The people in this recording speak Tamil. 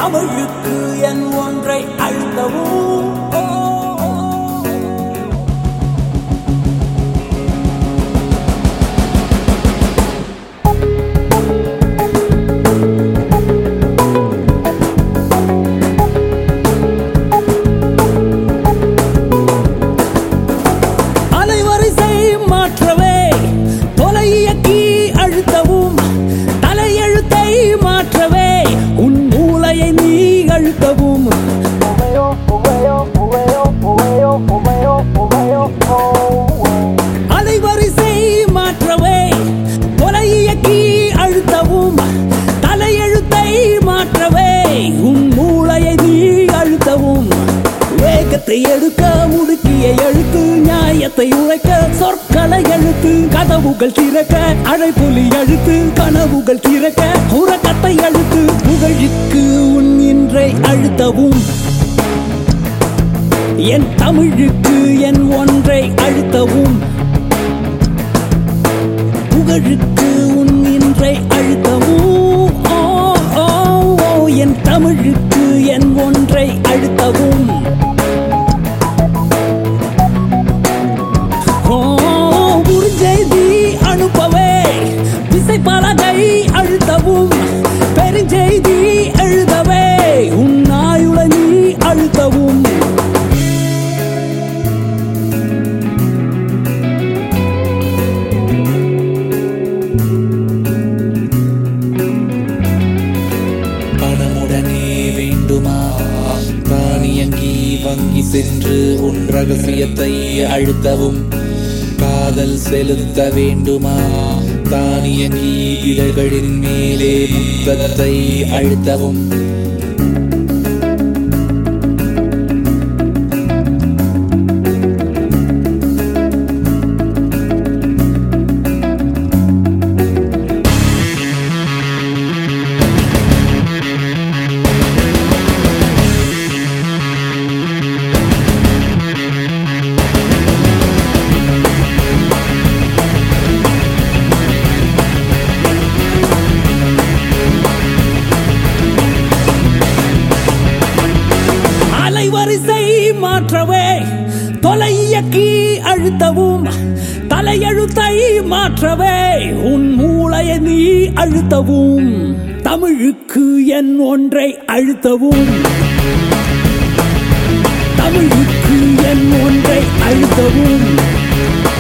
தமிழுக்கு என் ஒன்றை அழுத்தவும் ஓ, ஓ, ஓ. அலைவரிசை மாற்றவே தொலை இயக்கி அழுத்தவும் தலையெழுத்தை மாற்றவே உன் மூளையை நீ அழுத்தவும் அலைவரிசை மாற்றவே தொலை இயக்கி அழுத்தவும் தலையெழுத்தை மாற்றவே உன் மூளையை நீ அழுத்தவும் வேகத்தை எடுக்க முடுக்கிய எழுத்து நியாயத்தை உழைக்க சொற்களை எழுத்து கதவுகள் திறக்க அழைப்புலி அழுத்து கனவுகள் திறக்க உறக்கத்தை அழுத்து புகழுக்கு உன் இன்றை அழுத்தவும் என் தமிழுக்கு என் ஒன்றை அழுத்தவும் புகழுக்கு உன் இன்றை அழுத்தவும் ஓ, ஓ, ஓ, என் தமிழுக்கு என் ஒன்றை அழுத்தவும் ஓ, குறுஞ்செய்தி அனுப்பவே விசைப்பலகை அழுத்தவும் பெருஞ்செய்தி எழுதவே உன் ஆயுள நீ அழுத்தவும் பணமுடனே வேண்டுமா தானியங்கி வங்கி சென்று உன் ரகசியத்தை அழுத்தவும் காதல் செலுத்த வேண்டுமா தானியங்கி இதழ்களின் மேலே முத்தத்தை அழுத்தவும் அலைவரிசை மாற்றவே தொலை இயக்கி அழுத்தவும் தலையெழுத்தை மாற்றவே உன் மூளையை நீ அழுத்தவும் தமிழுக்கு என் ஒன்றை அழுத்தவும் தமிழுக்கு என் ஒன்றை அழுத்தவும்